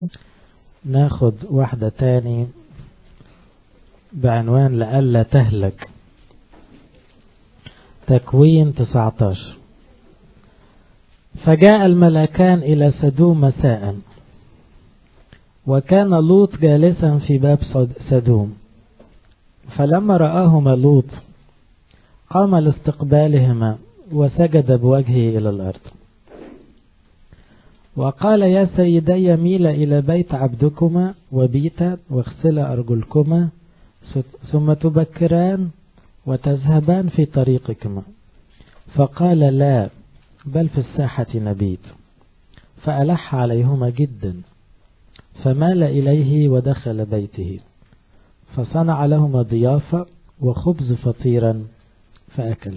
ناخد واحدة تاني بعنوان لألا تهلك تكوين 19 فجاء الملكان إلى سدوم مساء وكان لوط جالسا في باب سدوم فلما رآهما لوط قام لاستقبالهما وسجد بوجهه إلى الأرض وقال يا سيدي ميل إلى بيت عبدكما وبيتا واغسلا أرجلكما ثم تبكران وتذهبان في طريقكما فقال لا بل في الساحة نبيت فألح عليهما جدا فمال إليه ودخل بيته فصنع لهما ضيافة وخبز فطيرا فأكل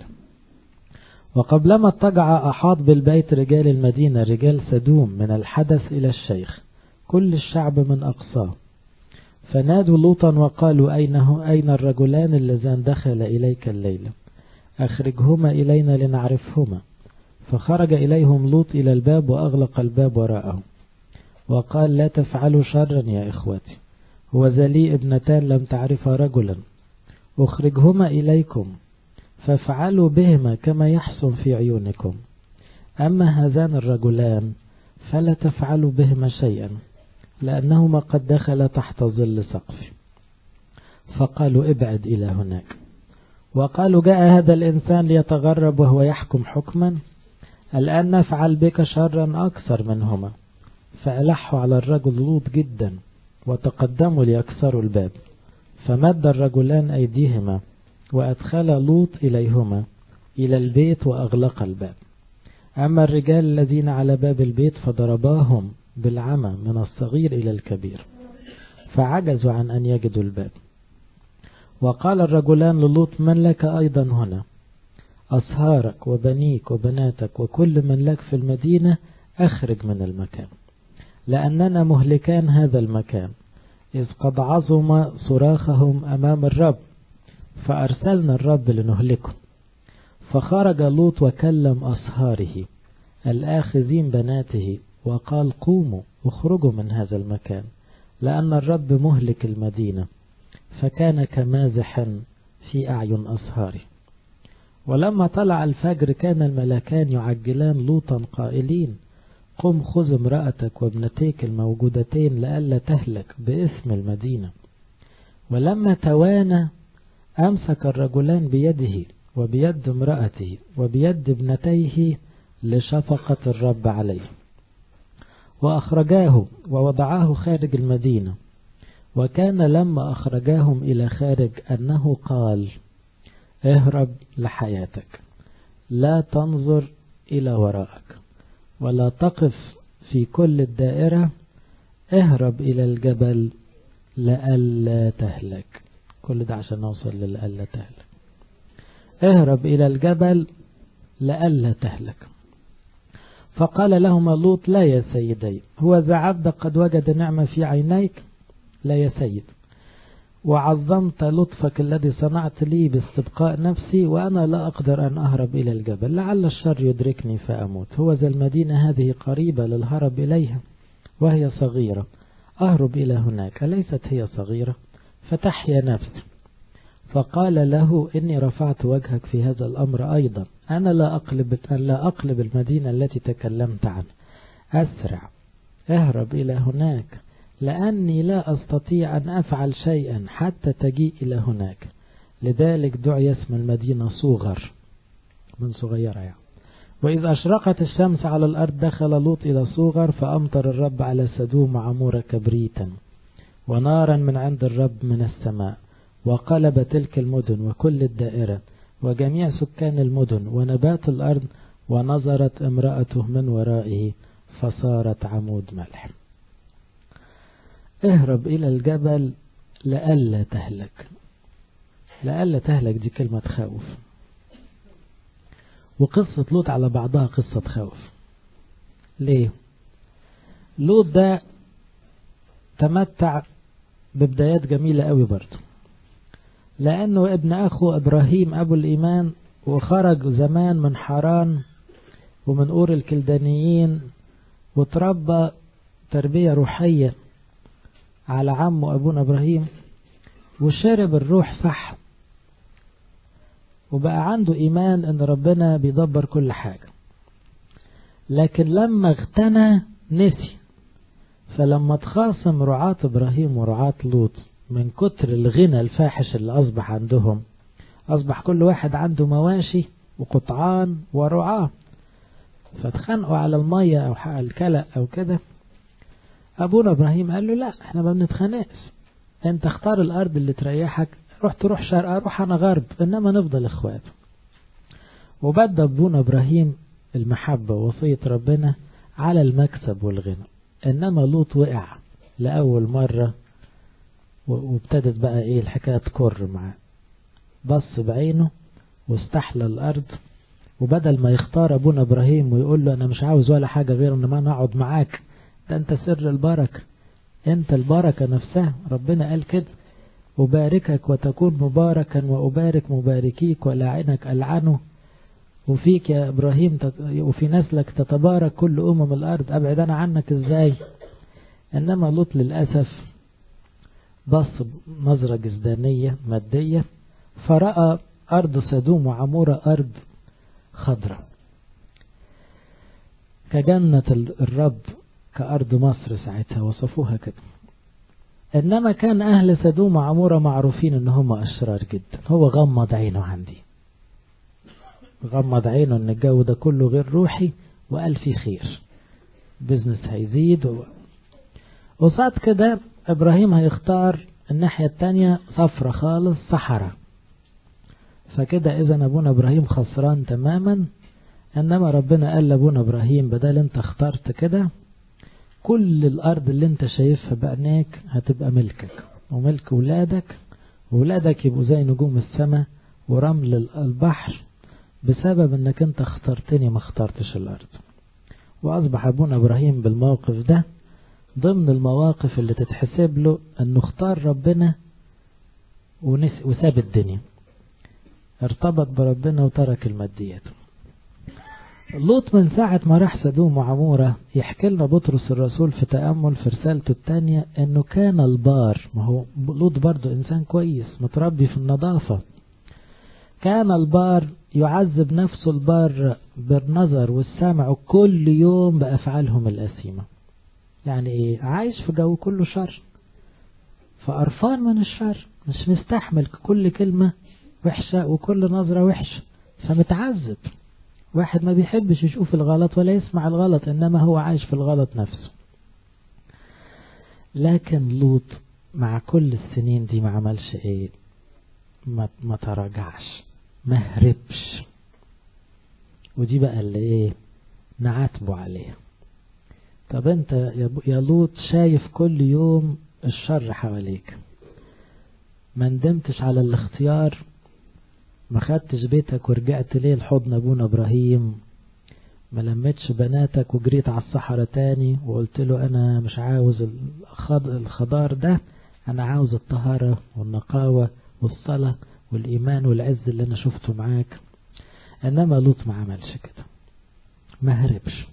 وقبلما اضطجع أحاط بالبيت رجال المدينة رجال سدوم من الحدث إلى الشيخ كل الشعب من أقصاه فنادوا لوطا وقالوا أينه أين الرجلان اللذان دخل إليك الليلة أخرجهما إلينا لنعرفهما فخرج إليهم لوط إلى الباب وأغلق الباب وراءه وقال لا تفعلوا شرا يا إخوتي هو لي ابنتان لم تعرفا رجلا أخرجهما إليكم فافعلوا بهما كما يحسن في عيونكم أما هذان الرجلان فلا تفعلوا بهما شيئا لأنهما قد دخل تحت ظل سقف فقالوا ابعد إلى هناك وقالوا جاء هذا الإنسان ليتغرب وهو يحكم حكما الآن نفعل بك شرا أكثر منهما فألحوا على الرجل لوط جدا وتقدموا ليكسروا الباب فمد الرجلان أيديهما وأدخل لوط إليهما إلى البيت وأغلق الباب أما الرجال الذين على باب البيت فضرباهم بالعمى من الصغير إلى الكبير فعجزوا عن أن يجدوا الباب وقال الرجلان للوط من لك أيضا هنا أصهارك وبنيك وبناتك وكل من لك في المدينة أخرج من المكان لأننا مهلكان هذا المكان إذ قد عظم صراخهم أمام الرب فأرسلنا الرب لنهلكه فخرج لوط وكلم أصهاره الآخذين بناته وقال قوموا اخرجوا من هذا المكان لأن الرب مهلك المدينة فكان كمازح في أعين أصهاره ولما طلع الفجر كان الملكان يعجلان لوطا قائلين قم خذ امرأتك وابنتيك الموجودتين لئلا تهلك باسم المدينة ولما توانى أمسك الرجلان بيده وبيد امرأته وبيد ابنتيه لشفقة الرب عليه وأخرجاه ووضعاه خارج المدينة وكان لما أخرجاهم إلى خارج أنه قال اهرب لحياتك لا تنظر إلى وراءك ولا تقف في كل الدائرة اهرب إلى الجبل لألا تهلك كل ده عشان نوصل للألا تهلك اهرب إلى الجبل لألا تهلك فقال لهما لوط لا يا سيدي هو ذا عبد قد وجد نعمة في عينيك لا يا سيد وعظمت لطفك الذي صنعت لي باستبقاء نفسي وأنا لا أقدر أن أهرب إلى الجبل لعل الشر يدركني فأموت هو ذا المدينة هذه قريبة للهرب إليها وهي صغيرة أهرب إلى هناك أليست هي صغيرة فتحيا نفسي فقال له إني رفعت وجهك في هذا الأمر أيضا أنا لا أقلب, لا أقلب المدينة التي تكلمت عنها أسرع اهرب إلى هناك لأني لا أستطيع أن أفعل شيئا حتى تجيء إلى هناك لذلك دعي اسم المدينة صوغر من صغيرة يعني وإذا أشرقت الشمس على الأرض دخل لوط إلى صوغر فأمطر الرب على سدوم عمورة كبريتا ونارا من عند الرب من السماء وقلب تلك المدن وكل الدائرة وجميع سكان المدن ونبات الأرض ونظرت امرأته من ورائه فصارت عمود ملح اهرب إلى الجبل لألا تهلك لألا تهلك دي كلمة خوف وقصة لوط على بعضها قصة خوف ليه لوط ده تمتع ببدايات جميلة قوي برضه لأنه ابن أخو إبراهيم أبو الإيمان وخرج زمان من حران ومن أور الكلدانيين وتربى تربية روحية على عمه أبونا إبراهيم وشرب الروح صح وبقى عنده إيمان أن ربنا بيدبر كل حاجة لكن لما اغتنى نسي فلما تخاصم رعاة إبراهيم ورعاة لوط من كتر الغنى الفاحش اللي أصبح عندهم أصبح كل واحد عنده مواشي وقطعان ورعاة فاتخانقوا على المية أو الكلأ أو كده أبونا إبراهيم قال له لا احنا ما بنتخانقش انت اختار الأرض اللي تريحك روح تروح شرق أروح أنا غرب إنما نفضل إخوات وبدأ أبونا إبراهيم المحبة ووصية ربنا على المكسب والغنى إنما لوط وقع لأول مرة وابتدت بقى إيه الحكاية تكر معاه بص بعينه واستحلى الأرض وبدل ما يختار أبونا إبراهيم ويقول له أنا مش عاوز ولا حاجة غير إن ما نقعد معاك ده أنت سر البركة أنت البركة نفسها ربنا قال كده أباركك وتكون مباركا وأبارك مباركيك ولاعنك ألعنه وفيك يا إبراهيم تت... وفي نسلك تتبارك كل أمم الأرض أبعد أنا عنك إزاي إنما لوط للأسف بص نظرة جزدانية مادية فرأى أرض سدوم وعمورة أرض خضراء كجنة الرب كأرض مصر ساعتها وصفوها كده إنما كان أهل سدوم وعمورة معروفين إن هم أشرار جدا هو غمض عينه عندي غمض عينه إن الجو ده كله غير روحي وقال فيه خير بزنس هيزيد و... وصعد كده إبراهيم هيختار الناحية التانية صفرة خالص صحراء فكده إذا أبونا إبراهيم خسران تماما إنما ربنا قال لأبونا إبراهيم بدل أنت اخترت كده كل الأرض اللي أنت شايفها بعينيك هتبقى ملكك وملك ولادك وولادك يبقوا زي نجوم السماء ورمل البحر بسبب أنك أنت اخترتني ما اخترتش الأرض وأصبح أبونا إبراهيم بالموقف ده ضمن المواقف اللي تتحسب له أنه اختار ربنا وساب الدنيا ارتبط بربنا وترك الماديات لوط من ساعة ما راح سدوم وعمورة يحكي لنا بطرس الرسول في تأمل في رسالته الثانية انه كان البار ما هو لوط برضه انسان كويس متربي في النظافة كان البار يعذب نفسه البار بالنظر والسمع كل يوم بأفعالهم الأثيمة يعني ايه عايش في جو كله شر فقرفان من الشر مش مستحمل كل كلمة وحشة وكل نظرة وحشة فمتعذب واحد ما بيحبش يشوف الغلط ولا يسمع الغلط إنما هو عايش في الغلط نفسه لكن لوط مع كل السنين دي ما عملش ايه ما, ما تراجعش ما هربش ودي بقى اللي ايه نعاتبه عليها طب انت يا لوط شايف كل يوم الشر حواليك ما ندمتش على الاختيار ما خدتش بيتك ورجعت ليه لحضن ابونا ابراهيم ما لمتش بناتك وجريت على الصحراء تاني وقلت له انا مش عاوز الخضار ده انا عاوز الطهارة والنقاوة والصلاة والايمان والعز اللي انا شفته معاك انما لوط ما عملش كده ما هربش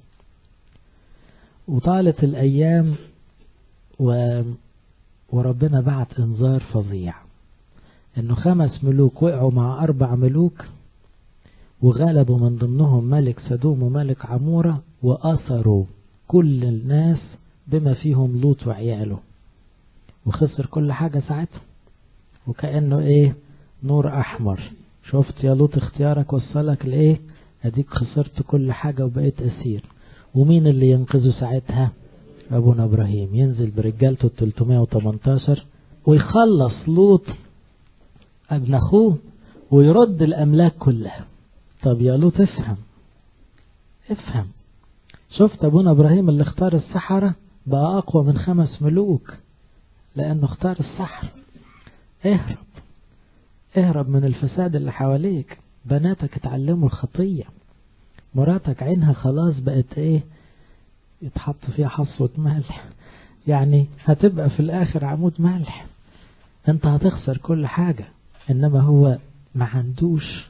وطالت الايام و... وربنا بعت انذار فظيع انه خمس ملوك وقعوا مع اربع ملوك وغلبوا من ضمنهم ملك سدوم وملك عمورة وأثروا كل الناس بما فيهم لوط وعياله وخسر كل حاجة ساعتها وكأنه ايه نور احمر شفت يا لوط اختيارك وصلك لايه اديك خسرت كل حاجة وبقيت اسير ومين اللي ينقذه ساعتها ابونا ابراهيم ينزل برجالته ال 318 ويخلص لوط ابن اخوه ويرد الاملاك كلها طب يا لوط افهم افهم شفت ابونا ابراهيم اللي اختار الصحراء بقى اقوى من خمس ملوك لانه اختار الصحراء اهرب اهرب من الفساد اللي حواليك بناتك اتعلموا الخطية مراتك عينها خلاص بقت ايه يتحط فيها حصوة ملح يعني هتبقى في الاخر عمود ملح انت هتخسر كل حاجة انما هو ما عندوش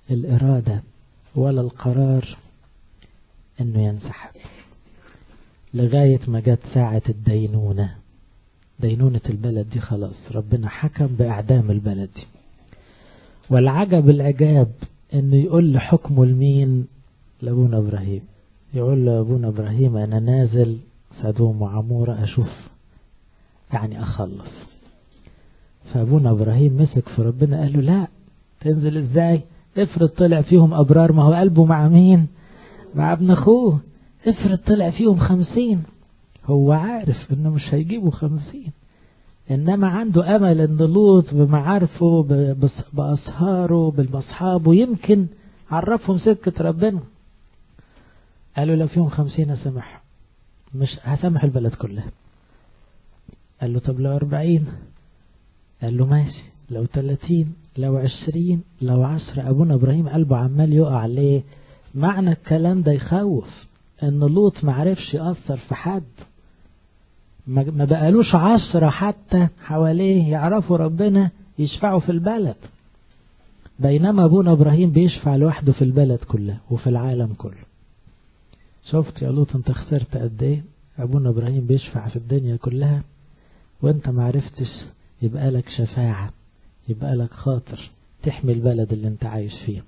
الارادة ولا القرار انه ينسحب لغاية ما جت ساعة الدينونة دينونة البلد دي خلاص ربنا حكم بإعدام البلد دي والعجب العجاب انه يقول لحكمه لمين لابونا ابراهيم يقول لابونا ابراهيم انا نازل سدوم وعمورة اشوف يعني اخلص فابونا ابراهيم مسك في ربنا قال له لا تنزل ازاي افرض طلع فيهم ابرار ما هو قلبه مع مين مع ابن اخوه افرض طلع فيهم خمسين هو عارف انه مش هيجيبوا خمسين انما عنده امل ان لوط بمعارفه باسهاره باصحابه يمكن عرفهم سكة ربنا قالوا لو فيهم خمسين اسامح مش هسامح البلد كلها قال له طب لو أربعين قال له ماشي لو تلاتين لو عشرين لو عشر أبونا إبراهيم قلبه عمال يقع ليه معنى الكلام ده يخوف ان لوط معرفش يأثر في حد ما بقالوش عشرة حتى حواليه يعرفوا ربنا يشفعوا في البلد بينما أبونا إبراهيم بيشفع لوحده في البلد كلها وفي العالم كله شفت يا لوط انت خسرت قد ايه أبونا إبراهيم بيشفع في الدنيا كلها وانت معرفتش يبقى لك شفاعة يبقى لك خاطر تحمي البلد اللي انت عايش فيه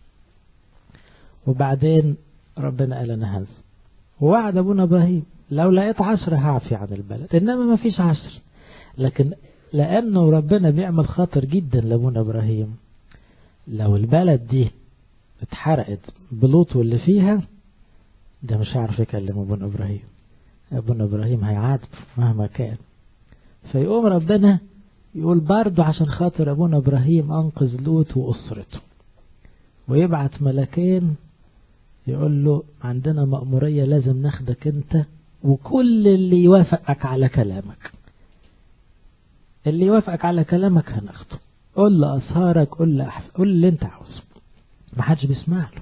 وبعدين ربنا قال انا هنزل ووعد ابونا ابراهيم لو لقيت عشر هعفي عن البلد انما ما فيش عشر لكن لانه ربنا بيعمل خاطر جدا لابونا ابراهيم لو البلد دي اتحرقت بلوط واللي فيها ده مش هيعرف يكلم ابونا ابراهيم ابونا ابراهيم هيعاتبه مهما كان فيقوم ربنا يقول برضه عشان خاطر ابونا ابراهيم انقذ لوط واسرته ويبعت ملكين يقول له عندنا مأمورية لازم ناخدك انت وكل اللي يوافقك على كلامك اللي يوافقك على كلامك هناخده قول له أسهارك قول له أحف... قول اللي انت عاوزه محدش بيسمع له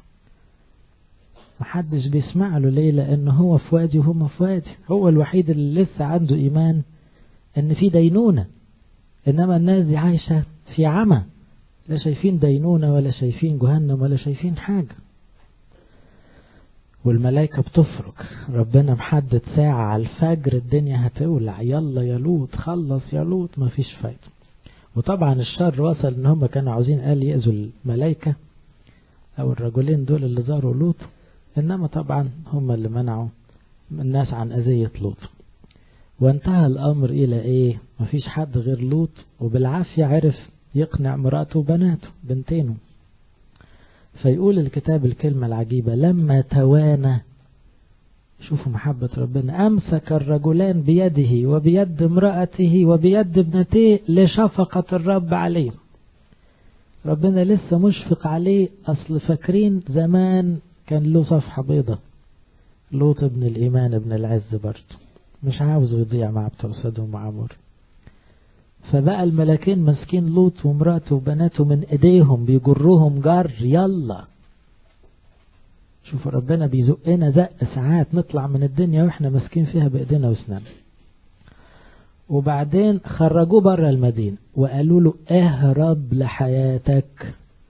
محدش بيسمع له ليه لأنه هو في وادي وهم في وادي هو الوحيد اللي لسه عنده إيمان إن في دينونة إنما الناس دي عايشة في عمى لا شايفين دينونة ولا شايفين جهنم ولا شايفين حاجة والملائكة بتفرق ربنا محدد ساعة على الفجر الدنيا هتولع يلا يا لوط خلص يا لوط مفيش فايدة وطبعا الشر وصل ان هم كانوا عاوزين قال يأذوا الملائكة او الرجلين دول اللي زاروا لوط انما طبعا هم اللي منعوا الناس عن اذية لوط وانتهى الامر الى ايه مفيش حد غير لوط وبالعافية عرف يقنع مراته وبناته بنتينه فيقول الكتاب الكلمة العجيبة لما توانى شوفوا محبة ربنا أمسك الرجلان بيده وبيد امرأته وبيد ابنتيه لشفقة الرب عليه ربنا لسه مشفق عليه أصل فاكرين زمان كان له صفحة بيضة لوط ابن الإيمان ابن العز برضه مش عاوزه يضيع مع بتوع سدوم وعمور فبقى الملكين ماسكين لوط ومراته وبناته من ايديهم بيجروهم جر يلا شوفوا ربنا بيزقنا زق ساعات نطلع من الدنيا واحنا ماسكين فيها بايدينا واسناننا وبعدين خرجوه بره المدينة وقالوا له اهرب لحياتك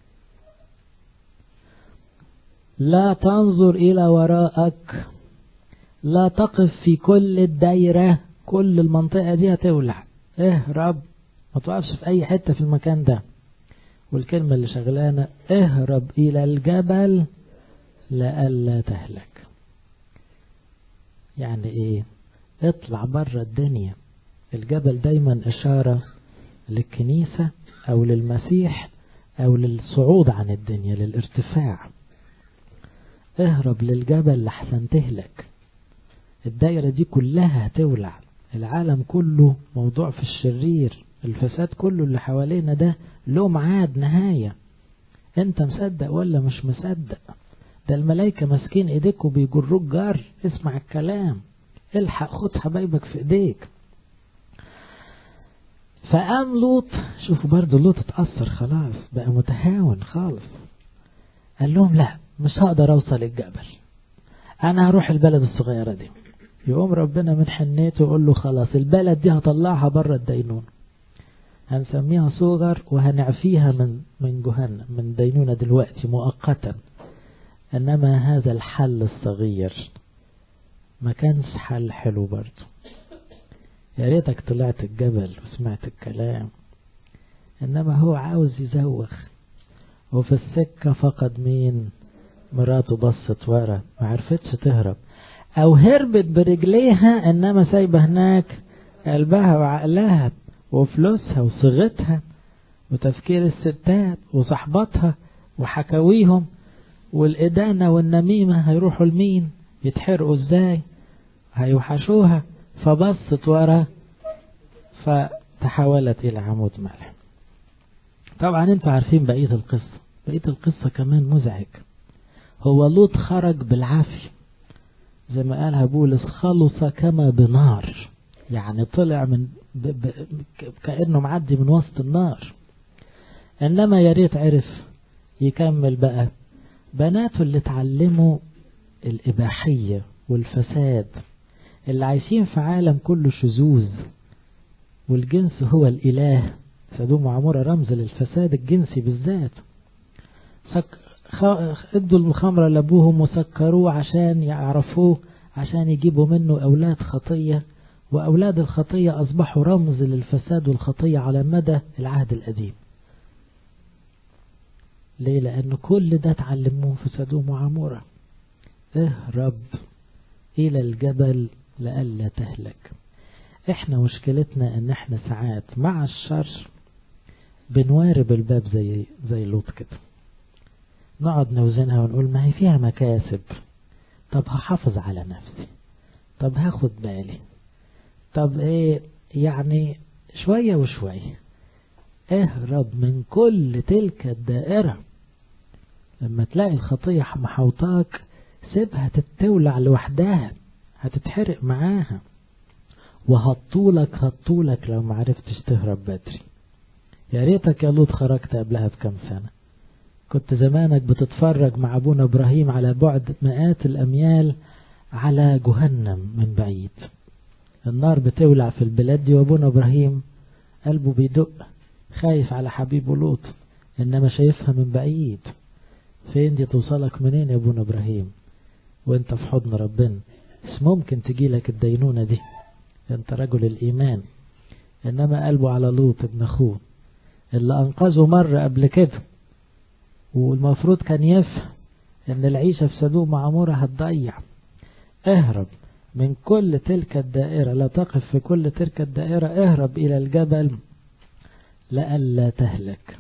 لا تنظر الى وراءك لا تقف في كل الدايرة كل المنطقة دي هتولع اهرب ما توقفش في اي حتة في المكان ده والكلمة اللي شغلانة اهرب الى الجبل لألا تهلك يعني ايه اطلع بره الدنيا الجبل دايما اشارة للكنيسة او للمسيح او للصعود عن الدنيا للارتفاع اهرب للجبل لحسن تهلك الدايرة دي كلها هتولع العالم كله موضوع في الشرير الفساد كله اللي حوالينا ده له ميعاد نهاية انت مصدق ولا مش مصدق ده الملائكة ماسكين ايديك وبيجروك جار اسمع الكلام الحق خد حبايبك في ايديك فقام لوط شوفوا برضه لوط اتأثر خلاص بقى متهاون خالص قال لهم لا مش هقدر اوصل الجبل انا هروح البلد الصغيرة دي يقوم ربنا من حنيته يقول له خلاص البلد دي هطلعها بره الدينون هنسميها صغر وهنعفيها من من جهنم من دينونة دلوقتي مؤقتا انما هذا الحل الصغير ما كانش حل حلو برضه يا ريتك طلعت الجبل وسمعت الكلام انما هو عاوز يزوخ وفي السكة فقد مين مراته بصت ورا ما عرفتش تهرب او هربت برجليها انما سايبه هناك قلبها وعقلها وفلوسها وصيغتها وتفكير الستات وصحباتها وحكاويهم والإدانة والنميمة هيروحوا لمين يتحرقوا ازاي هيوحشوها فبصت ورا فتحولت إلى عمود ملح طبعا انتوا عارفين بقية القصة بقية القصة كمان مزعج هو لوط خرج بالعافية زي ما قالها بولس خلص كما بنار يعني طلع من ب ب كأنه معدي من وسط النار إنما يا ريت عرف يكمل بقى بناته اللي اتعلموا الإباحية والفساد اللي عايشين في عالم كله شذوذ والجنس هو الإله سدوم وعمورة رمز للفساد الجنسي بالذات ادوا الخمرة لابوهم وسكروه عشان يعرفوه عشان يجيبوا منه أولاد خطية وأولاد الخطية أصبحوا رمز للفساد والخطية على مدى العهد القديم ليه لأن كل ده تعلموه في سدوم وعمورة اهرب إلى الجبل لألا تهلك احنا مشكلتنا ان احنا ساعات مع الشر بنوارب الباب زي زي لوط كده نقعد نوزنها ونقول ما هي فيها مكاسب طب هحافظ على نفسي طب هاخد بالي طب ايه يعني شوية وشوية اهرب من كل تلك الدائرة لما تلاقي الخطية محوطاك سيبها تتولع لوحدها هتتحرق معاها وهطولك هطولك لو معرفتش تهرب بدري يا ريتك يا لوط خرجت قبلها بكم سنة كنت زمانك بتتفرج مع ابونا ابراهيم على بعد مئات الاميال على جهنم من بعيد النار بتولع في البلاد دي وابونا ابراهيم قلبه بيدق خايف على حبيبه لوط انما شايفها من بعيد فين دي توصلك منين يا ابونا ابراهيم وانت في حضن ربنا مش ممكن تجيلك الدينونة دي انت رجل الايمان انما قلبه على لوط ابن اخوه اللي انقذه مرة قبل كده والمفروض كان يفهم ان العيشة في سدوم وعمورة هتضيع اهرب من كل تلك الدائرة لا تقف في كل تلك الدائرة اهرب الى الجبل لألا تهلك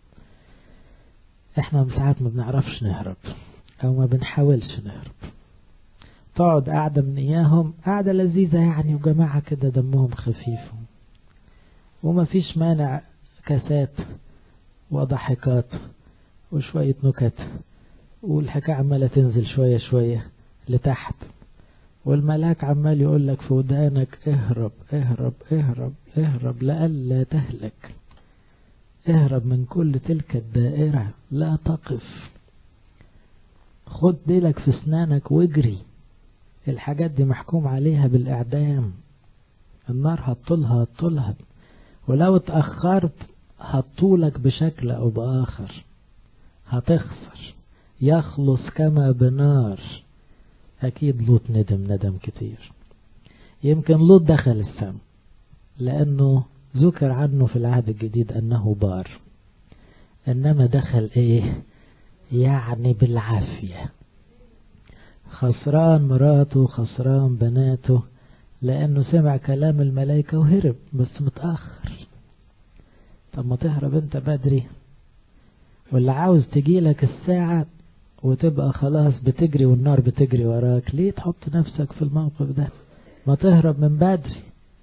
احنا ساعات ما بنعرفش نهرب او ما بنحاولش نهرب تقعد قاعدة من اياهم قاعدة لذيذة يعني وجماعة كده دمهم خفيف وما فيش مانع كاسات وضحكات وشوية نكت والحكاية عمالة تنزل شوية شوية لتحت والملاك عمال يقول لك في ودانك اهرب اهرب اهرب اهرب لألا تهلك اهرب من كل تلك الدائرة لا تقف خد ديلك في اسنانك واجري الحاجات دي محكوم عليها بالإعدام النار هتطولها هتطولها ولو اتأخرت هتطولك بشكل أو بآخر هتخسر يخلص كما بنار أكيد لوط ندم ندم كتير يمكن لوط دخل السم لأنه ذكر عنه في العهد الجديد أنه بار إنما دخل إيه يعني بالعافية خسران مراته خسران بناته لأنه سمع كلام الملائكة وهرب بس متأخر طب ما تهرب انت بدري ولا عاوز تجيلك الساعة وتبقى خلاص بتجري والنار بتجري وراك ليه تحط نفسك في الموقف ده ما تهرب من بدري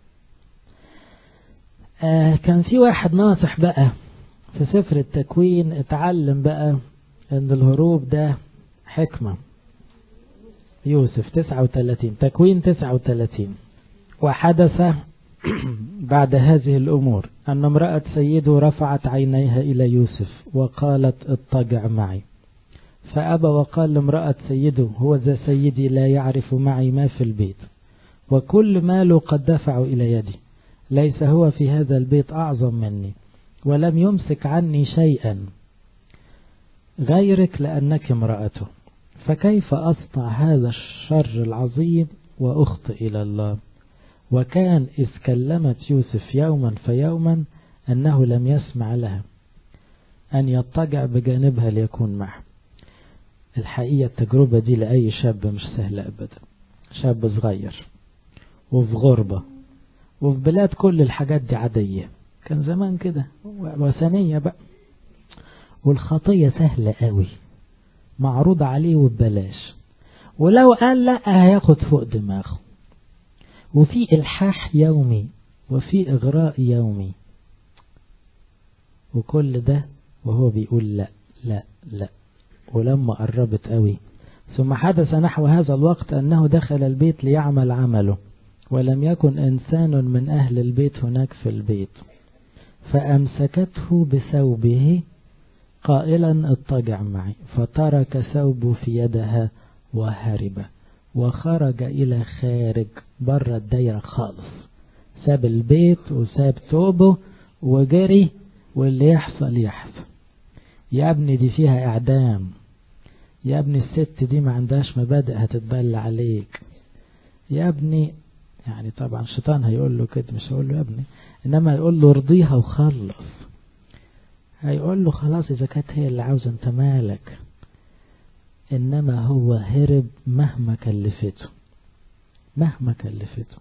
آه كان في واحد ناصح بقى في سفر التكوين اتعلم بقى ان الهروب ده حكمة يوسف 39 تكوين 39 وحدث بعد هذه الأمور أن امرأة سيده رفعت عينيها إلى يوسف وقالت اضطجع معي فأبى وقال لامرأة سيده هو ذا سيدي لا يعرف معي ما في البيت وكل ماله قد دفع إلى يدي ليس هو في هذا البيت أعظم مني ولم يمسك عني شيئا غيرك لأنك امرأته فكيف أصنع هذا الشر العظيم وأخطئ إلى الله وكان إذ كلمت يوسف يوما فيوما أنه لم يسمع لها أن يضطجع بجانبها ليكون معه الحقيقة التجربة دي لأي شاب مش سهلة أبدا شاب صغير وفي غربة وفي بلاد كل الحاجات دي عادية كان زمان كده وثنية بقى والخطية سهلة قوي معروضة عليه وببلاش ولو قال لا هياخد فوق دماغه وفي إلحاح يومي وفي إغراء يومي وكل ده وهو بيقول لا لا لا ولما قربت قوي ثم حدث نحو هذا الوقت أنه دخل البيت ليعمل عمله ولم يكن إنسان من أهل البيت هناك في البيت فأمسكته بثوبه قائلا اضطجع معي فترك ثوبه في يدها وهرب وخرج إلى خارج بره الدايرة خالص ساب البيت وساب ثوبه وجري واللي يحصل يحصل يا ابني دي فيها إعدام يا ابني الست دي ما عندهاش مبادئ هتتبلى عليك يا ابني يعني طبعا الشيطان هيقول له كده مش هيقول له يا ابني انما هيقول له ارضيها وخلص هيقول له خلاص اذا كانت هي اللي عاوزه انت مالك انما هو هرب مهما كلفته مهما كلفته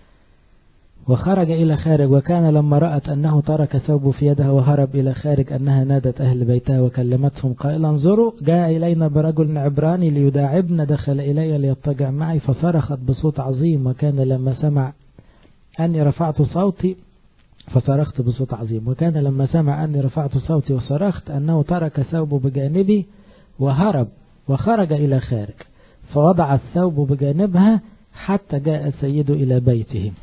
وخرج إلى خارج وكان لما رأت أنه ترك ثوبه في يدها وهرب إلى خارج أنها نادت أهل بيتها وكلمتهم قائلا انظروا جاء إلينا برجل عبراني ليداعبنا دخل إلي ليضطجع معي فصرخت بصوت عظيم وكان لما سمع أني رفعت صوتي فصرخت بصوت عظيم وكان لما سمع أني رفعت صوتي وصرخت أنه ترك ثوبه بجانبي وهرب وخرج إلى خارج فوضع الثوب بجانبها حتى جاء سيده إلى بيته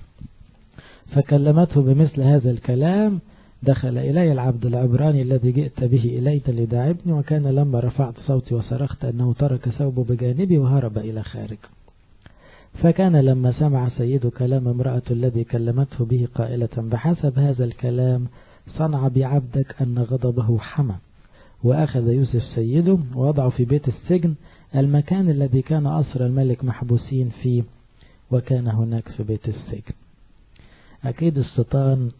فكلمته بمثل هذا الكلام دخل إلي العبد العبراني الذي جئت به إليك لداعبني وكان لما رفعت صوتي وصرخت أنه ترك ثوبه بجانبي وهرب إلى خارج فكان لما سمع سيد كلام امرأة الذي كلمته به قائلة بحسب هذا الكلام صنع بعبدك أن غضبه حمى وأخذ يوسف سيده ووضعه في بيت السجن المكان الذي كان أسر الملك محبوسين فيه وكان هناك في بيت السجن أكيد الشيطان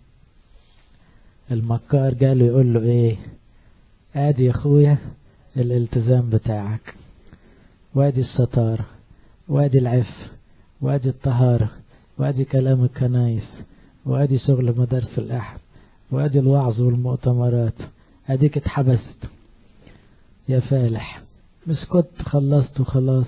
المكار قاله يقول له إيه آدي يا أخويا الالتزام بتاعك وادي الستارة وادي العف وادي الطهارة وادي كلام الكنايس وادي شغل مدارس الأحد وادي الوعظ والمؤتمرات اديك اتحبست يا فالح مش كنت خلصت وخلاص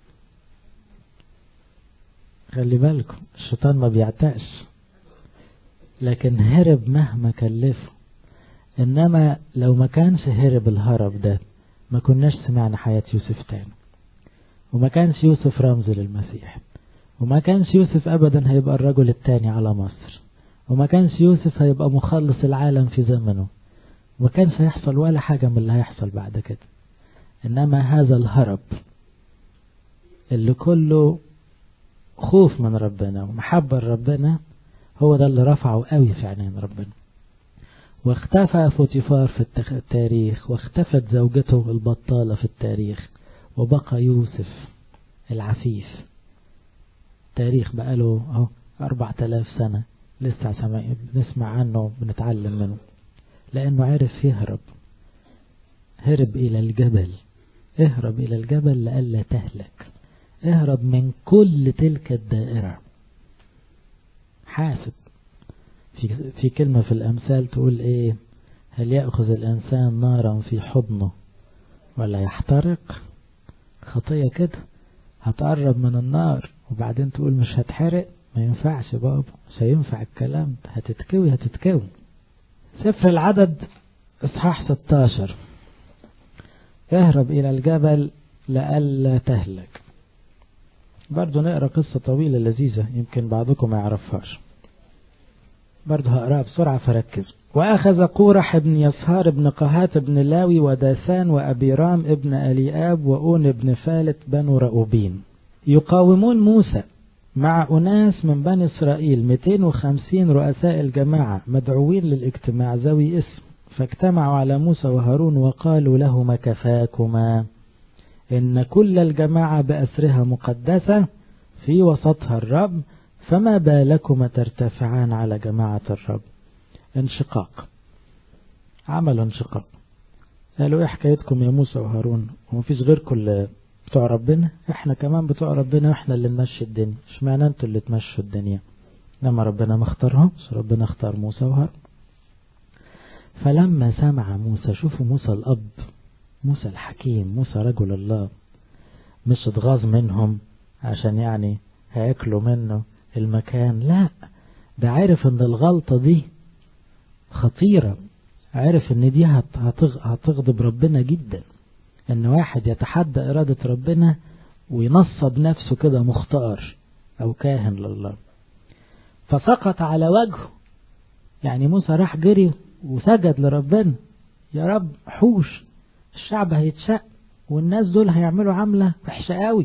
خلي بالكم الشيطان ما بيعتقش لكن هرب مهما كلفه انما لو ما كانش هرب الهرب ده ما كناش سمعنا حياة يوسف تاني وما كانش يوسف رمز للمسيح وما كانش يوسف ابدا هيبقى الرجل التاني على مصر وما كانش يوسف هيبقى مخلص العالم في زمنه وما كانش هيحصل ولا حاجة من اللي هيحصل بعد كده انما هذا الهرب اللي كله خوف من ربنا ومحبة لربنا هو ده اللي رفعه قوي في عينين ربنا واختفى فوتيفار في التاريخ واختفت زوجته البطالة في التاريخ وبقى يوسف العفيف تاريخ بقاله اهو أربع تلاف سنة لسه سمع بنسمع عنه بنتعلم منه لأنه عرف يهرب هرب إلى الجبل اهرب إلى الجبل لألا تهلك اهرب من كل تلك الدائرة حاسب في, في كلمة في الأمثال تقول إيه هل يأخذ الإنسان نارا في حضنه ولا يحترق خطية كده هتقرب من النار وبعدين تقول مش هتحرق ما ينفعش بابا مش هينفع الكلام هتتكوي هتتكوي سفر العدد اصحاح 16 اهرب الى الجبل لألا تهلك برضو نقرأ قصة طويلة لذيذة يمكن بعضكم ما يعرفهاش برضو هقرأها بسرعة فركز وأخذ قورح بن يسهار بن قهات بن لاوي وداسان وأبيرام ابن أليآب وأون ابن فالت بنو رأوبين يقاومون موسى مع أناس من بني إسرائيل 250 رؤساء الجماعة مدعوين للاجتماع ذوي اسم فاجتمعوا على موسى وهارون وقالوا لهما كفاكما إن كل الجماعة بأسرها مقدسة في وسطها الرب فما بالكما ترتفعان على جماعة الرب انشقاق عمل انشقاق قالوا ايه حكايتكم يا موسى وهارون ومفيش غيركم بتوع ربنا احنا كمان بتوع ربنا واحنا اللي نمشي الدنيا اشمعنى انتوا اللي تمشوا الدنيا لما ربنا ما اختارهمش ربنا اختار موسى وهارون فلما سمع موسى شوفوا موسى الأب موسى الحكيم موسى رجل الله مش اتغاظ منهم عشان يعني هياكلوا منه المكان لا ده عارف ان الغلطة دي خطيرة عارف ان دي هتغضب ربنا جدا ان واحد يتحدى ارادة ربنا وينصب نفسه كده مختار او كاهن لله فسقط على وجهه يعني موسى راح جري وسجد لربنا يا رب حوش الشعب هيتشق والناس دول هيعملوا عملة وحشة قوي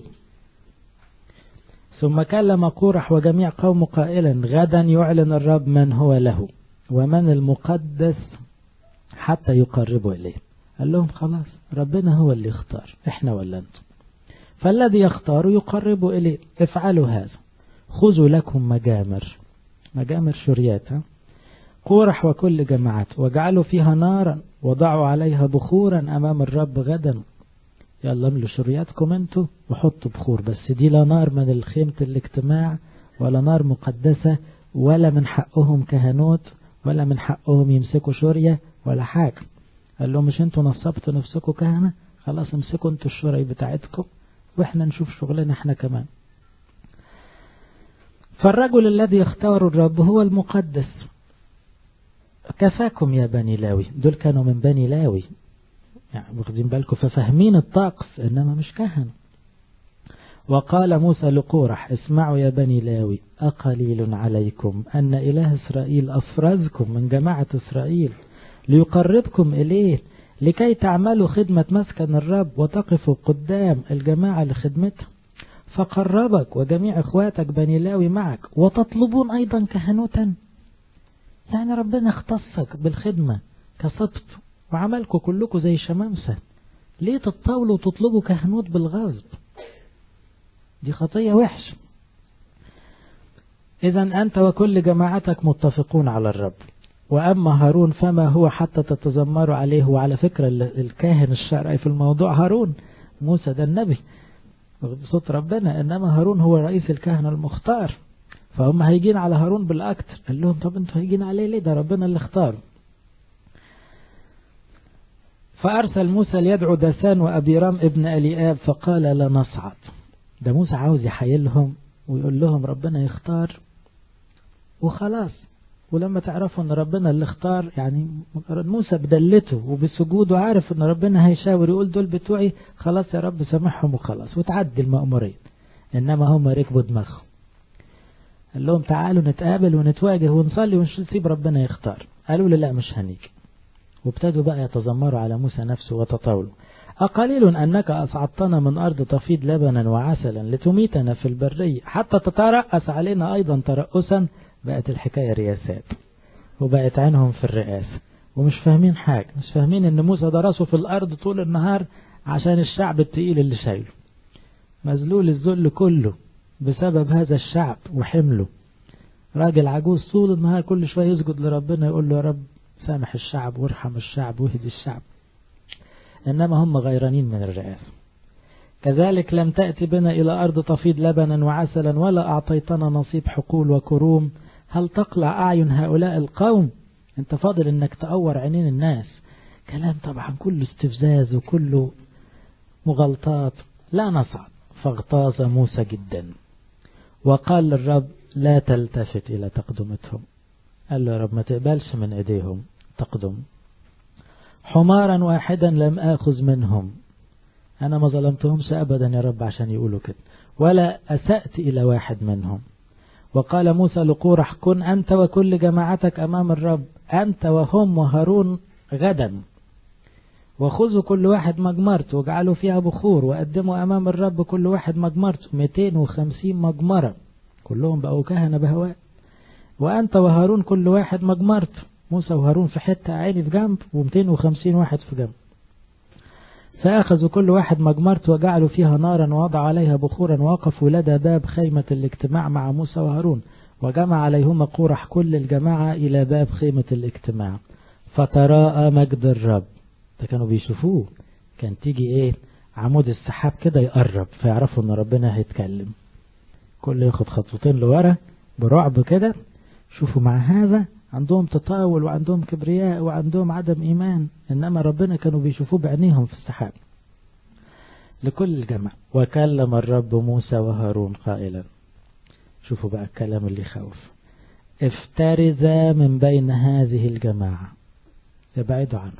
ثم كلم قورح وجميع قومه قائلا غدا يعلن الرب من هو له ومن المقدس حتى يقربوا إليه قال لهم خلاص ربنا هو اللي يختار احنا ولا انتم فالذي يختار يقرب إليه افعلوا هذا خذوا لكم مجامر مجامر شريات قورح وكل جماعات واجعلوا فيها نارا وضعوا عليها بخورا أمام الرب غدا يلا املوا شرياتكم انتوا وحطوا بخور بس دي لا نار من الخيمة الاجتماع ولا نار مقدسة ولا من حقهم كهنوت ولا من حقهم يمسكوا شورية ولا حاجة قال لهم مش انتوا نصبتوا نفسكم كهنة خلاص امسكوا انتوا الشوري بتاعتكم واحنا نشوف شغلنا احنا كمان فالرجل الذي يختار الرب هو المقدس كفاكم يا بني لاوي دول كانوا من بني لاوي يعني واخدين بالكم ففاهمين الطقس انما مش كهنة وقال موسى لقورح اسمعوا يا بني لاوي أقليل عليكم أن إله إسرائيل أفرزكم من جماعة إسرائيل ليقربكم إليه لكي تعملوا خدمة مسكن الرب وتقفوا قدام الجماعة لخدمته فقربك وجميع إخواتك بني لاوي معك وتطلبون أيضا كهنوتا يعني ربنا اختصك بالخدمة كسبت وعملكم كلكم زي شمامسة ليه تتطاولوا وتطلبوا كهنوت بالغصب دي خطية وحش إذا أنت وكل جماعتك متفقون على الرب وأما هارون فما هو حتى تتذمروا عليه وعلى فكرة الكاهن الشرعي في الموضوع هارون موسى ده النبي بصوت ربنا إنما هارون هو رئيس الكهنة المختار فهم هيجين على هارون بالأكتر قال لهم طب انتوا هيجين عليه ليه ده ربنا اللي اختاره فأرسل موسى ليدعو داسان وأبيرام ابن أليآب فقال لا نصعد ده موسى عاوز يحيلهم ويقول لهم ربنا يختار وخلاص ولما تعرفوا ان ربنا اللي اختار يعني موسى بدلته وبسجوده عارف ان ربنا هيشاور يقول دول بتوعي خلاص يا رب سامحهم وخلاص وتعدي المأمورين انما هم ركبوا دماغهم قال لهم تعالوا نتقابل ونتواجه ونصلي ونسيب ربنا يختار قالوا لي لا مش هنيجي وابتدوا بقى يتذمروا على موسى نفسه وتطاولوا أقليل أنك أصعدتنا من أرض تفيض لبنا وعسلا لتميتنا في البرية حتى تترأس علينا أيضا ترأسا بقت الحكاية رياسات وبقت عينهم في الرئاسة ومش فاهمين حاجة مش فاهمين ان موسى درسه في الأرض طول النهار عشان الشعب التقيل اللي شايله مذلول الذل كله بسبب هذا الشعب وحمله راجل عجوز طول النهار كل شوية يسجد لربنا يقول له يا رب سامح الشعب وارحم الشعب واهدي الشعب إنما هم غيرانين من الرئاسة كذلك لم تأتي بنا إلى أرض تفيض لبنا وعسلا ولا أعطيتنا نصيب حقول وكروم هل تقلع أعين هؤلاء القوم انت فاضل انك تأور عينين الناس كلام طبعا كله استفزاز وكله مغالطات لا نصعد فاغتاظ موسى جدا وقال للرب لا تلتفت إلى تقدمتهم قال له يا رب ما تقبلش من ايديهم تقدم حمارا واحدا لم آخذ منهم أنا ما ظلمتهمش أبدا يا رب عشان يقولوا كده ولا أسأت إلى واحد منهم وقال موسى لقورح كن أنت وكل جماعتك أمام الرب أنت وهم وهارون غدا وخذوا كل واحد مجمرته واجعلوا فيها بخور وقدموا أمام الرب كل واحد مجمرته 250 مجمرة كلهم بقوا كهنة بهواء وأنت وهارون كل واحد مجمرته موسى وهارون في حتة عيني في جنب و250 واحد في جنب فأخذوا كل واحد مجمرته وجعلوا فيها نارا ووضع عليها بخورا ووقفوا لدى باب خيمة الاجتماع مع موسى وهارون وجمع عليهما قورح كل الجماعة إلى باب خيمة الاجتماع فتراءى مجد الرب ده كانوا بيشوفوه كان تيجي ايه عمود السحاب كده يقرب فيعرفوا ان ربنا هيتكلم كل ياخد خطوتين لورا برعب كده شوفوا مع هذا عندهم تطاول وعندهم كبرياء وعندهم عدم إيمان إنما ربنا كانوا بيشوفوه بعينيهم في السحاب لكل الجمع وكلم الرب موسى وهارون قائلا شوفوا بقى الكلام اللي يخوف افترزا من بين هذه الجماعة ابعدوا عنه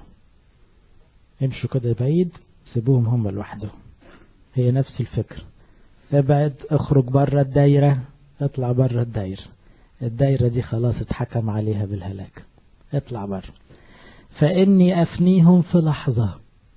امشوا كده بعيد سيبوهم هم لوحدهم هي نفس الفكر ابعد اخرج بره الدايرة اطلع بره الدايرة الدايرة دي خلاص اتحكم عليها بالهلاك اطلع بره فإني أفنيهم في لحظة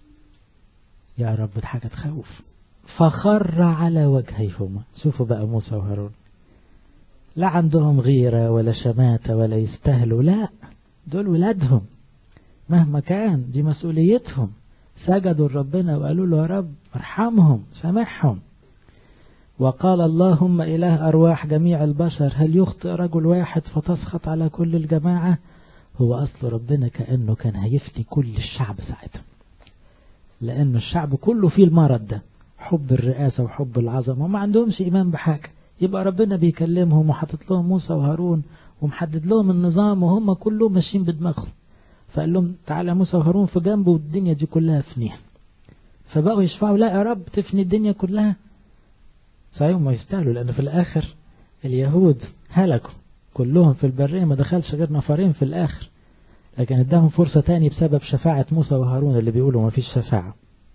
يا رب دي حاجة تخوف فخر على وجهيهما شوفوا بقى موسى وهارون لا عندهم غيرة ولا شماتة ولا يستهلوا لا دول ولادهم مهما كان دي مسؤوليتهم سجدوا لربنا وقالوا له يا رب ارحمهم سامحهم وقال اللهم إله أرواح جميع البشر هل يخطئ رجل واحد فتسخط على كل الجماعة هو أصل ربنا كأنه كان هيفتي كل الشعب ساعتها لأن الشعب كله فيه المرض ده حب الرئاسة وحب العظمة وما عندهمش إيمان بحاجة يبقى ربنا بيكلمهم وحاطط لهم موسى وهارون ومحدد لهم النظام وهم كلهم ماشيين بدماغهم فقال لهم تعالى موسى وهارون في جنبه والدنيا دي كلها فنيها فبقوا يشفعوا لا يا رب تفني الدنيا كلها صحيح ما يستاهلوا لأن في الآخر اليهود هلكوا كلهم في البرية ما دخلش غير نفرين في الآخر لكن اداهم فرصة تاني بسبب شفاعة موسى وهارون اللي بيقولوا ما فيش شفاعة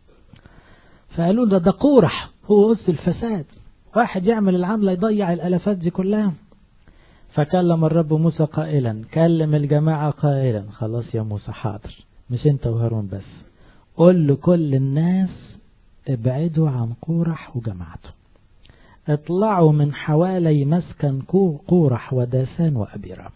فقالوا ده ده قورح هو أس الفساد واحد يعمل العملة يضيع الألفات دي كلها فكلم الرب موسى قائلا كلم الجماعة قائلا خلاص يا موسى حاضر مش انت وهارون بس قل لكل الناس ابعدوا عن قورح وجماعته اطلعوا من حوالي مسكن قورح وداسان وأبيرام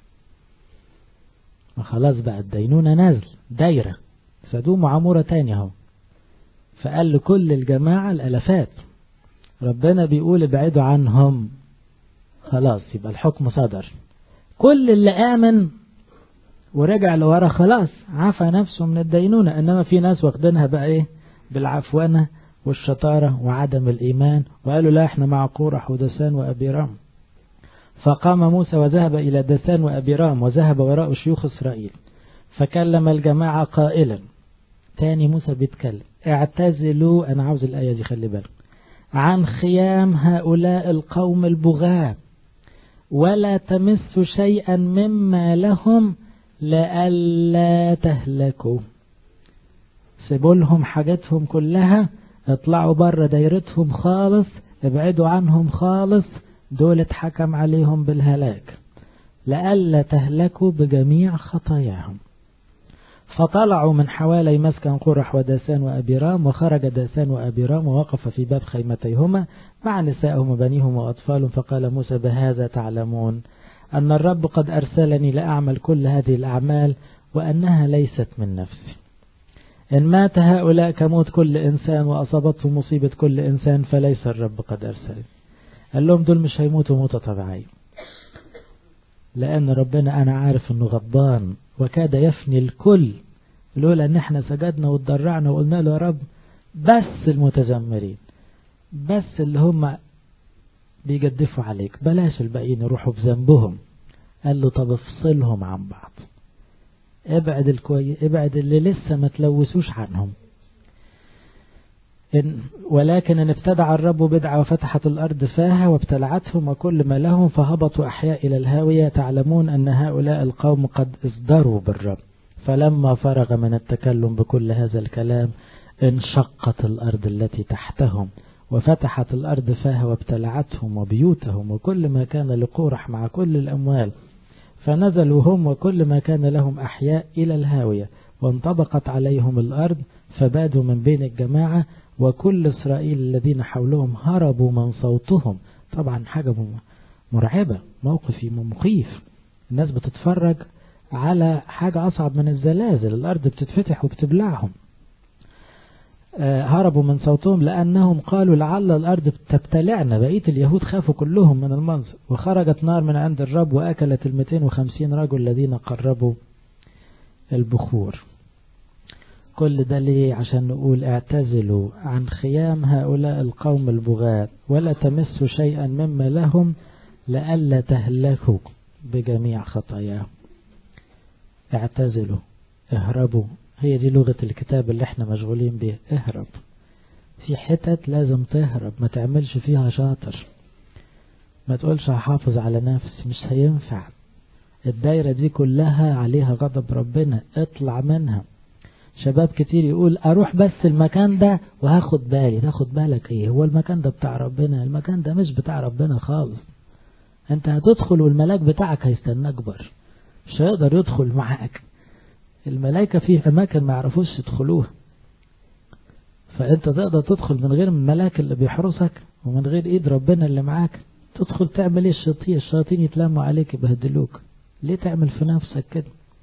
وخلاص بقى الدينونة نازل دايرة سدوم وعمورة تاني اهو فقال لكل الجماعة الألفات ربنا بيقول ابعدوا عنهم خلاص يبقى الحكم صدر كل اللي آمن ورجع لورا خلاص عفى نفسه من الدينونة إنما في ناس واخدينها بقى إيه بالعفونة والشطارة وعدم الإيمان وقالوا لا احنا مع قورح ودسان وأبيرام فقام موسى وذهب إلى دسان وأبيرام وذهب وراء شيوخ إسرائيل فكلم الجماعة قائلا تاني موسى بيتكلم اعتزلوا أنا عاوز الآية دي خلي بالك عن خيام هؤلاء القوم البغاة ولا تمسوا شيئا مما لهم لئلا تهلكوا سيبوا لهم حاجتهم كلها اطلعوا بره دايرتهم خالص ابعدوا عنهم خالص دول اتحكم عليهم بالهلاك لئلا تهلكوا بجميع خطاياهم فطلعوا من حوالي مسكن قرح وداسان وأبيرام وخرج داسان وأبيرام ووقف في باب خيمتيهما مع نسائهم وبنيهم وأطفالهم فقال موسى بهذا تعلمون أن الرب قد أرسلني لأعمل كل هذه الأعمال وأنها ليست من نفسي إن مات هؤلاء كموت كل إنسان وأصابته مصيبة كل إنسان فليس الرب قد أرسلني قال لهم دول مش هيموتوا موتة طبيعية لأن ربنا أنا عارف أنه غضبان وكاد يفني الكل لولا أن احنا سجدنا واتضرعنا وقلنا له يا رب بس المتذمرين بس اللي هم بيجدفوا عليك بلاش الباقيين يروحوا في ذنبهم قال له طب افصلهم عن بعض ابعد الكوي ابعد اللي لسه ما تلوثوش عنهم إن ولكن ان ابتدع الرب بدعة وفتحت الأرض فاها وابتلعتهم وكل ما لهم فهبطوا أحياء إلى الهاوية تعلمون أن هؤلاء القوم قد ازدروا بالرب فلما فرغ من التكلم بكل هذا الكلام انشقت الأرض التي تحتهم وفتحت الأرض فاها وابتلعتهم وبيوتهم وكل ما كان لقورح مع كل الأموال فنزلوا هم وكل ما كان لهم أحياء إلى الهاوية وانطبقت عليهم الأرض فبادوا من بين الجماعة وكل إسرائيل الذين حولهم هربوا من صوتهم طبعا حاجة مرعبة موقف مخيف الناس بتتفرج على حاجة أصعب من الزلازل الأرض بتتفتح وبتبلعهم هربوا من صوتهم لأنهم قالوا لعل الأرض تبتلعنا بقية اليهود خافوا كلهم من المنظر وخرجت نار من عند الرب وأكلت ال 250 رجل الذين قربوا البخور كل ده ليه عشان نقول اعتزلوا عن خيام هؤلاء القوم البغاة ولا تمسوا شيئا مما لهم لئلا تهلكوا بجميع خطاياهم اعتزلوا اهربوا هي دي لغة الكتاب اللي احنا مشغولين بيها اهرب في حتت لازم تهرب ما تعملش فيها شاطر ما تقولش هحافظ على نفسي مش هينفع الدايرة دي كلها عليها غضب ربنا اطلع منها شباب كتير يقول اروح بس المكان ده وهاخد بالي تاخد بالك ايه هو المكان ده بتاع ربنا المكان ده مش بتاع ربنا خالص انت هتدخل والملاك بتاعك هيستناك بره مش هيقدر يدخل معاك الملائكة في أماكن ما يعرفوش يدخلوها فأنت تقدر تدخل من غير الملاك اللي بيحرسك ومن غير إيد ربنا اللي معاك تدخل تعمل إيه الشياطين الشياطين يتلموا عليك يبهدلوك ليه تعمل في نفسك كده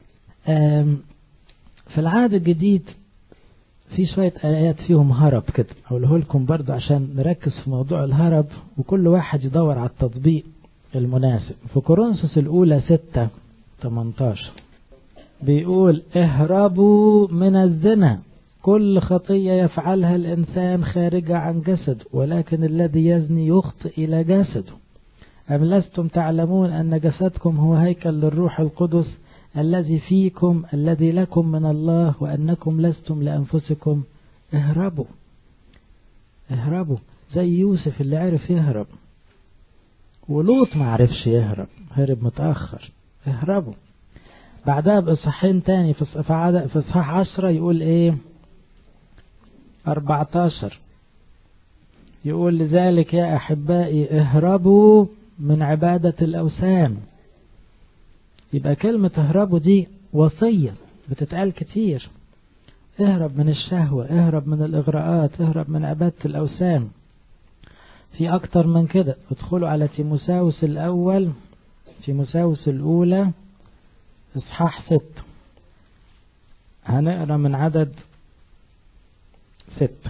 في العهد الجديد في شوية آيات فيهم هرب كده أقوله لكم برضه عشان نركز في موضوع الهرب وكل واحد يدور على التطبيق المناسب في كورنثوس الأولى 6 18 بيقول اهربوا من الزنا كل خطية يفعلها الإنسان خارجة عن جسد ولكن الذي يزني يخطئ إلى جسده أم لستم تعلمون أن جسدكم هو هيكل للروح القدس الذي فيكم الذي لكم من الله وأنكم لستم لأنفسكم اهربوا اهربوا زي يوسف اللي عرف يهرب ولوط ما عرفش يهرب هرب متأخر اهربوا بعدها بإصحاحين تاني في في إصحاح عشرة يقول إيه 14 يقول لذلك يا أحبائي اهربوا من عبادة الأوثان يبقى كلمة اهربوا دي وصية بتتقال كتير اهرب من الشهوة اهرب من الإغراءات اهرب من عبادة الأوثان في أكتر من كده ادخلوا على تيموساوس الأول تيموساوس الأولى إصحاح ست هنقرا من عدد ست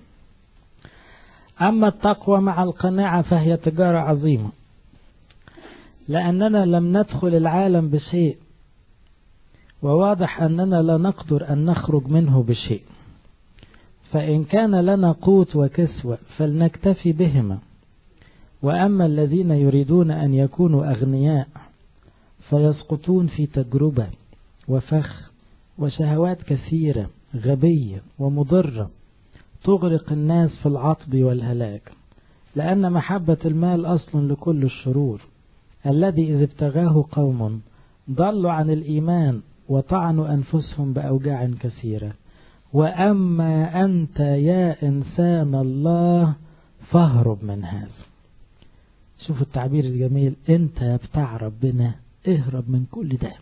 أما التقوى مع القناعة فهي تجارة عظيمة لأننا لم ندخل العالم بشيء وواضح أننا لا نقدر أن نخرج منه بشيء فإن كان لنا قوت وكسوة فلنكتفي بهما وأما الذين يريدون أن يكونوا أغنياء فيسقطون في تجربة وفخ وشهوات كثيرة غبية ومضرة تغرق الناس في العطب والهلاك لأن محبة المال أصل لكل الشرور الذي إذ ابتغاه قوم ضلوا عن الإيمان وطعنوا أنفسهم بأوجاع كثيرة وأما أنت يا إنسان الله فاهرب من هذا شوفوا التعبير الجميل أنت يا بتاع ربنا اهرب من كل ده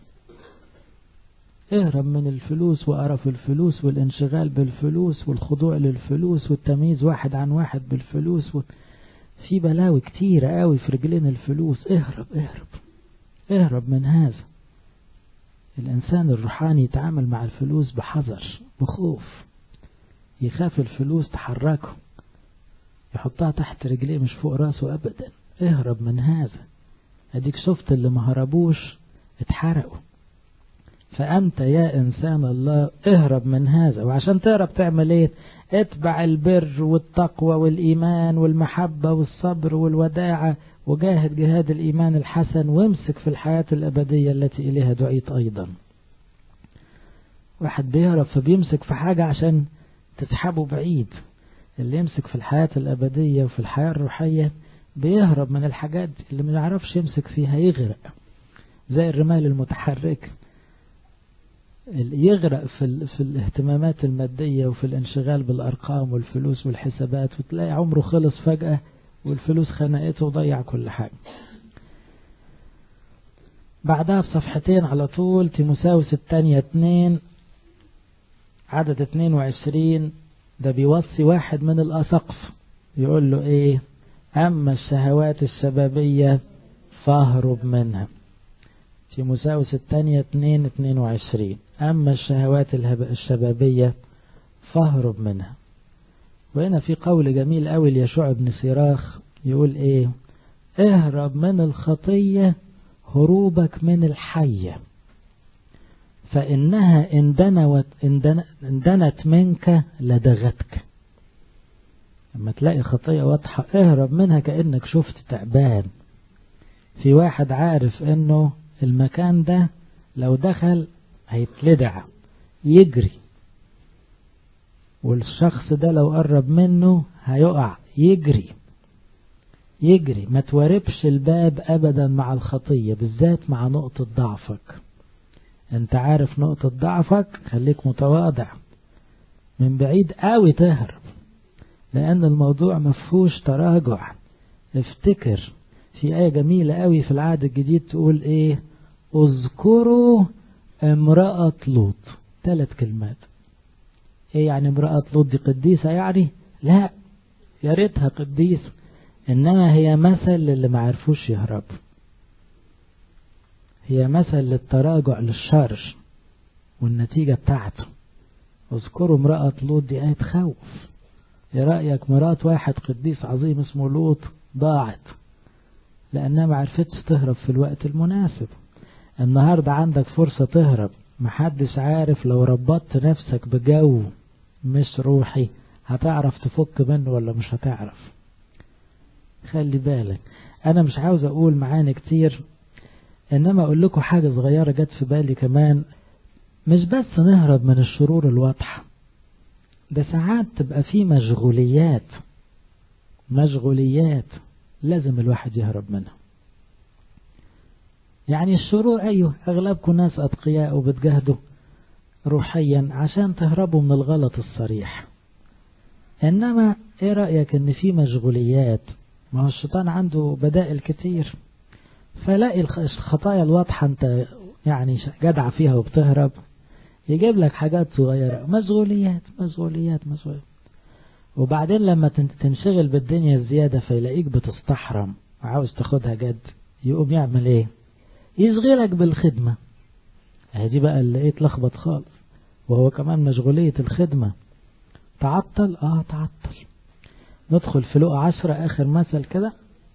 اهرب من الفلوس وقرف الفلوس والانشغال بالفلوس والخضوع للفلوس والتمييز واحد عن واحد بالفلوس و... في بلاوي كتيرة قوي في رجلين الفلوس اهرب اهرب اهرب من هذا الإنسان الروحاني يتعامل مع الفلوس بحذر بخوف يخاف الفلوس تحركه يحطها تحت رجليه مش فوق راسه أبدا اهرب من هذا اديك شفت اللي ما هربوش اتحرقوا فأنت يا إنسان الله اهرب من هذا وعشان تهرب تعمل ايه اتبع البر والتقوى والإيمان والمحبة والصبر والوداعة وجاهد جهاد الإيمان الحسن وامسك في الحياة الأبدية التي إليها دعيت أيضا واحد بيهرب فبيمسك في حاجة عشان تسحبه بعيد اللي يمسك في الحياة الأبدية وفي الحياة الروحية بيهرب من الحاجات اللي ما يعرفش يمسك فيها يغرق زي الرمال المتحركة يغرق في, في الاهتمامات المادية وفي الانشغال بالأرقام والفلوس والحسابات وتلاقي عمره خلص فجأة والفلوس خنقته وضيع كل حاجة بعدها بصفحتين على طول تيموساوس الثانية اتنين عدد اتنين وعشرين ده بيوصي واحد من الأسقف يقول له ايه أما الشهوات الشبابية فاهرب منها تيموساوس الثانية اتنين اتنين وعشرين أما الشهوات الشبابية فاهرب منها وهنا في قول جميل قوي ليشوع بن سيراخ يقول ايه اهرب من الخطية هروبك من الحية فإنها إن دنت منك لدغتك لما تلاقي خطية واضحة اهرب منها كأنك شفت تعبان في واحد عارف انه المكان ده لو دخل هيتلدع يجري والشخص ده لو قرب منه هيقع يجري يجري ما تواربش الباب ابدا مع الخطية بالذات مع نقطة ضعفك انت عارف نقطة ضعفك خليك متواضع من بعيد قوي تهرب لان الموضوع مفهوش تراجع افتكر في آية جميلة قوي في العهد الجديد تقول ايه اذكروا امرأة لوط ثلاث كلمات ايه يعني امرأة لوط دي قديسة يعني لا يا ريتها قديسة انما هي مثل للي ما عرفوش يهربوا هي مثل للتراجع للشر والنتيجة بتاعته اذكروا امرأة لوط دي آية خوف ايه رأيك مرات واحد قديس عظيم اسمه لوط ضاعت لأنها ما عرفتش تهرب في الوقت المناسب النهاردة عندك فرصة تهرب محدش عارف لو ربطت نفسك بجو مش روحي هتعرف تفك منه ولا مش هتعرف خلي بالك انا مش عاوز اقول معاني كتير انما اقول لكم حاجة صغيرة جت في بالي كمان مش بس نهرب من الشرور الواضحة ده ساعات تبقى في مشغوليات مشغوليات لازم الواحد يهرب منها يعني الشرور أيوه أغلبكم ناس أتقياء وبتجاهدوا روحيا عشان تهربوا من الغلط الصريح إنما إيه رأيك إن في مشغوليات ما هو الشيطان عنده بدائل كتير فلاقي الخطايا الواضحة أنت يعني جدع فيها وبتهرب يجيب لك حاجات صغيرة مشغوليات مشغوليات مشغوليات وبعدين لما تنشغل بالدنيا الزيادة فيلاقيك بتستحرم وعاوز تاخدها جد يقوم يعمل ايه يشغلك بالخدمة دي بقى اللي ايه تلخبط خالص وهو كمان مشغولية الخدمة تعطل اه تعطل ندخل في لقى عشرة اخر مثل كده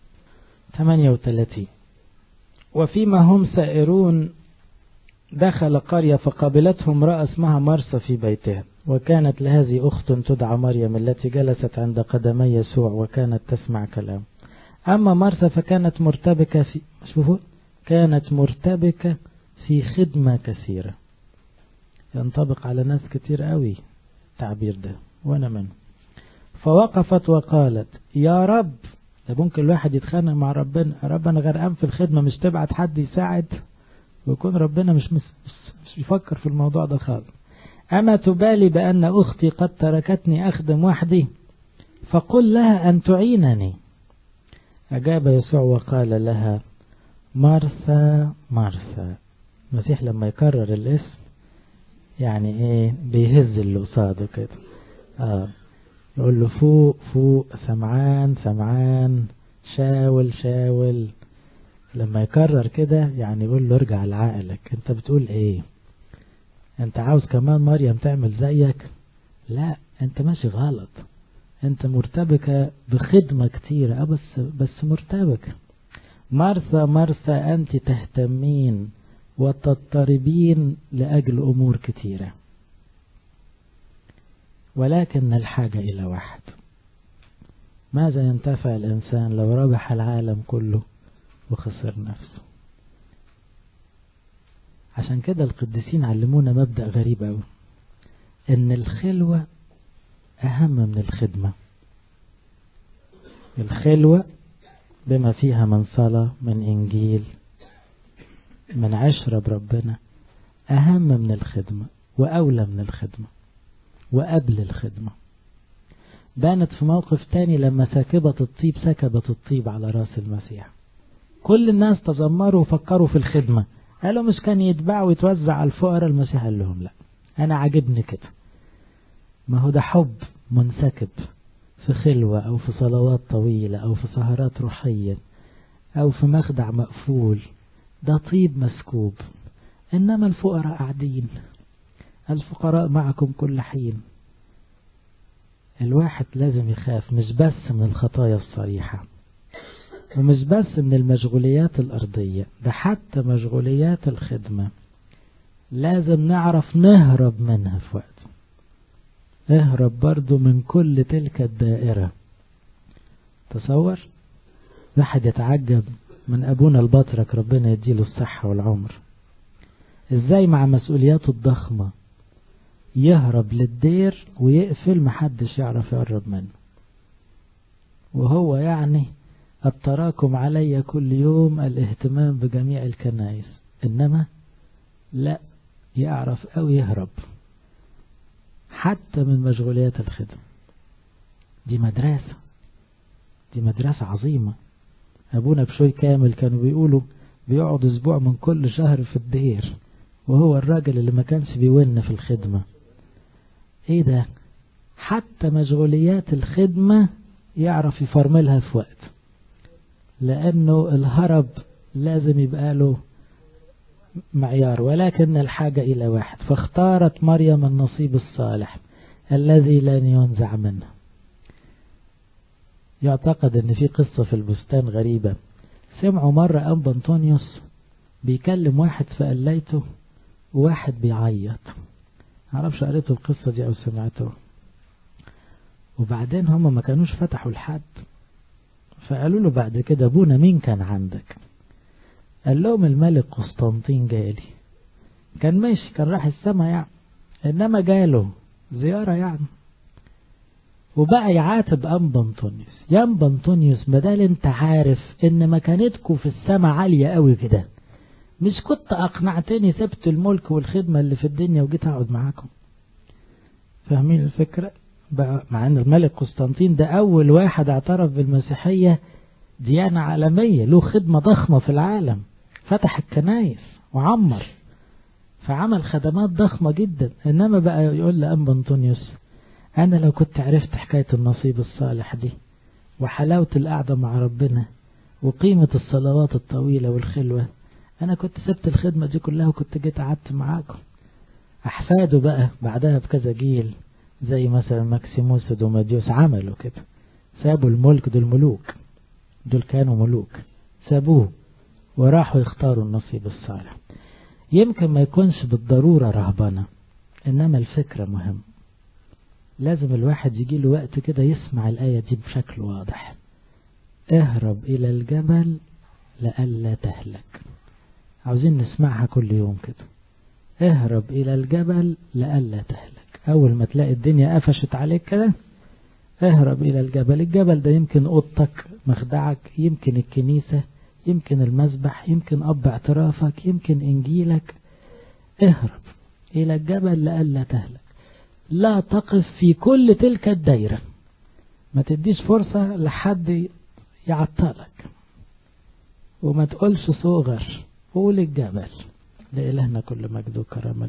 38 وفيما هم سائرون دخل قرية فقابلتهم امرأة اسمها مرسى في بيتها وكانت لهذه أخت تدعى مريم التي جلست عند قدمي يسوع وكانت تسمع كلام أما مرثا فكانت مرتبكة في شوفوا كانت مرتبكة في خدمة كثيرة ينطبق على ناس كتير قوي التعبير ده وأنا منه فوقفت وقالت يا رب ده ممكن الواحد يتخانق مع ربنا يا رب أنا غرقان في الخدمة مش تبعت حد يساعد ويكون ربنا مش مش, مش يفكر في الموضوع ده خالص أما تبالي بأن أختي قد تركتني أخدم وحدي فقل لها أن تعينني أجاب يسوع وقال لها مرثا مرثا المسيح لما يكرر الاسم يعني ايه بيهز اللي قصاده كده اه يقول له فوق فوق سمعان سمعان شاول شاول لما يكرر كده يعني يقول له ارجع لعقلك انت بتقول ايه انت عاوز كمان مريم تعمل زيك لا انت ماشي غلط انت مرتبكة بخدمة كتيرة اه بس بس مرتبكة مرثى مرثى انت تهتمين وتضطربين لأجل أمور كتيرة ولكن الحاجة إلى واحد ماذا ينتفع الإنسان لو ربح العالم كله وخسر نفسه عشان كده القديسين علمونا مبدأ غريب أوي إن الخلوة أهم من الخدمة الخلوة بما فيها من صلاة من إنجيل من عشرة بربنا أهم من الخدمة وأولى من الخدمة وقبل الخدمة بانت في موقف تاني لما ساكبة الطيب سكبت الطيب على راس المسيح كل الناس تذمروا وفكروا في الخدمة قالوا مش كان يتباع ويتوزع على الفقراء المسيح قال لهم لا أنا عاجبني كده ما هو ده حب منسكب في خلوة أو في صلوات طويلة أو في سهرات روحية أو في مخدع مقفول ده طيب مسكوب إنما الفقراء قاعدين الفقراء معكم كل حين الواحد لازم يخاف مش بس من الخطايا الصريحة ومش بس من المشغوليات الأرضية ده حتى مشغوليات الخدمة لازم نعرف نهرب منها في وقت اهرب برضو من كل تلك الدائرة تصور واحد يتعجب من أبونا البطرك ربنا يديله الصحة والعمر ازاي مع مسؤولياته الضخمة يهرب للدير ويقفل محدش يعرف يقرب منه وهو يعني التراكم علي كل يوم الاهتمام بجميع الكنائس إنما لا يعرف أو يهرب حتى من مشغوليات الخدمة دي مدرسة دي مدرسة عظيمة أبونا بشوي كامل كانوا بيقولوا بيقعد أسبوع من كل شهر في الدير وهو الراجل اللي ما كانش بيون في الخدمة ايه ده حتى مشغوليات الخدمة يعرف يفرملها في وقت لأنه الهرب لازم يبقى له معيار ولكن الحاجة إلى واحد فاختارت مريم النصيب الصالح الذي لن ينزع منه يعتقد ان في قصة في البستان غريبة سمعوا مرة أنبا أنطونيوس بيكلم واحد فقليته وواحد بيعيط معرفش قريته القصة دي أو سمعته وبعدين هما ما كانوش فتحوا الحد فقالوا له بعد كده ابونا مين كان عندك قال لهم الملك قسطنطين جالي كان ماشي كان راح السما يعني انما جاله زيارة يعني وبقى يعاتب أنبا أنطونيوس يا أنبا أنطونيوس بدل انت عارف ان مكانتكم في السما عالية قوي كده مش كنت أقنعتني سبت الملك والخدمة اللي في الدنيا وجيت أقعد معاكم فاهمين الفكرة بقى مع أن الملك قسطنطين ده أول واحد اعترف بالمسيحية ديانة عالمية له خدمة ضخمة في العالم فتح الكنايس وعمر فعمل خدمات ضخمة جدا إنما بقى يقول لأنبا أنطونيوس أنا لو كنت عرفت حكاية النصيب الصالح دي وحلاوة القعدة مع ربنا وقيمة الصلوات الطويلة والخلوة أنا كنت سبت الخدمة دي كلها وكنت جيت قعدت معاكم أحفاده بقى بعدها بكذا جيل زي مثلا ماكسيموس ودوماديوس عملوا كده سابوا الملك دول ملوك دول كانوا ملوك سابوه وراحوا يختاروا النصيب الصالح يمكن ما يكونش بالضرورة رهبنة إنما الفكرة مهم لازم الواحد يجي له وقت كده يسمع الآية دي بشكل واضح اهرب إلى الجبل لئلا تهلك عاوزين نسمعها كل يوم كده اهرب إلى الجبل لئلا تهلك أول ما تلاقي الدنيا قفشت عليك كده اهرب إلى الجبل الجبل ده يمكن أوضتك مخدعك يمكن الكنيسة يمكن المسبح يمكن أب اعترافك يمكن إنجيلك اهرب إلى الجبل لئلا تهلك لا تقف في كل تلك الدايرة ما تديش فرصة لحد يعطلك وما تقولش صغر قول الجبل لإلهنا كل مجد وكرامة